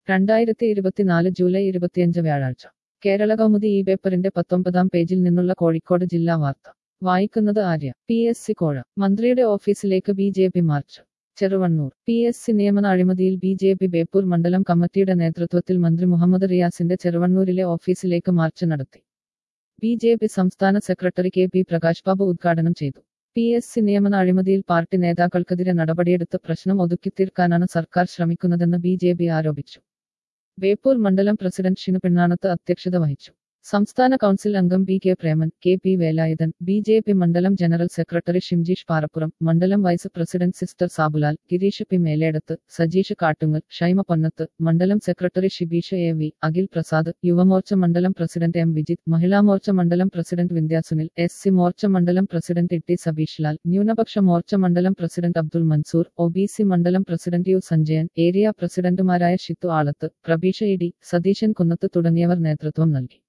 രണ്ടായിരത്തി ഇരുപത്തിനാല് ജൂലൈ ഇരുപത്തിയഞ്ച് വ്യാഴാഴ്ച കേരള കൗമുദി ഈ പേപ്പറിന്റെ പത്തൊമ്പതാം പേജിൽ നിന്നുള്ള കോഴിക്കോട് ജില്ലാ വാർത്ത വായിക്കുന്നത് ആര്യ പി എസ് സി കോഴ മന്ത്രിയുടെ ഓഫീസിലേക്ക് B J P march Cheruvannur P S C നിയമന അഴിമതിയിൽ ബി ജെ പി ബേപ്പൂർ മണ്ഡലം കമ്മിറ്റിയുടെ നേതൃത്വത്തിൽ മന്ത്രി മുഹമ്മദ് റിയാസിന്റെ ചെറുവണ്ണൂരിലെ ഓഫീസിലേക്ക് മാർച്ച് നടത്തി ബി ജെ പി സംസ്ഥാന secretary K P Prakash Babu ഉദ്ഘാടനം ചെയ്തു പി എസ് സി നിയമന അഴിമതിയിൽ പാർട്ടി നേതാക്കൾക്കെതിരെ നടപടിയെടുത്ത് പ്രശ്നം ഒതുക്കിത്തീർക്കാനാണ് സർക്കാർ ശ്രമിക്കുന്നതെന്ന് ബി ജെ പി ആരോപിച്ചു ബേപ്പൂർ മണ്ഡലം പ്രസിഡന്റ് ഷിനു പിണ്ണാണത്ത് അധ്യക്ഷത വഹിച്ചു സംസ്ഥാന കൗൺസിൽ അംഗം P K Preman K P Velayudhan B J P മണ്ഡലം ജനറൽ സെക്രട്ടറി ഷിംജീഷ് പാറപ്പുറം മണ്ഡലം vice president sister Sabulal Gireesh P Meledath Sajeesh Kattungal Shaima Ponnath മണ്ഡലം secretary Shibeesh A V Akhil Prasad Yuvamorcha മണ്ഡലം പ്രസിഡന്റ് എം വിജിത് മഹിളാമോർച്ച മണ്ഡലം president Vindhya Sunil S C Morcha മണ്ഡലം പ്രസിഡന്റ് ഇട്ടി സബീഷ് ലാൽ ന്യൂനപക്ഷ മോർച്ച മണ്ഡലം president Abdul Mansoor O B C മണ്ഡലം പ്രസിഡന്റ് യു സഞ്ജയൻ ഏരിയ പ്രസിഡന്റുമാരായ ഷിത്തു ആളത്ത് പ്രബീഷ ഇ ഡി സതീശൻ കുന്നത്ത് തുടങ്ങിയവർ നേതൃത്വം നൽകി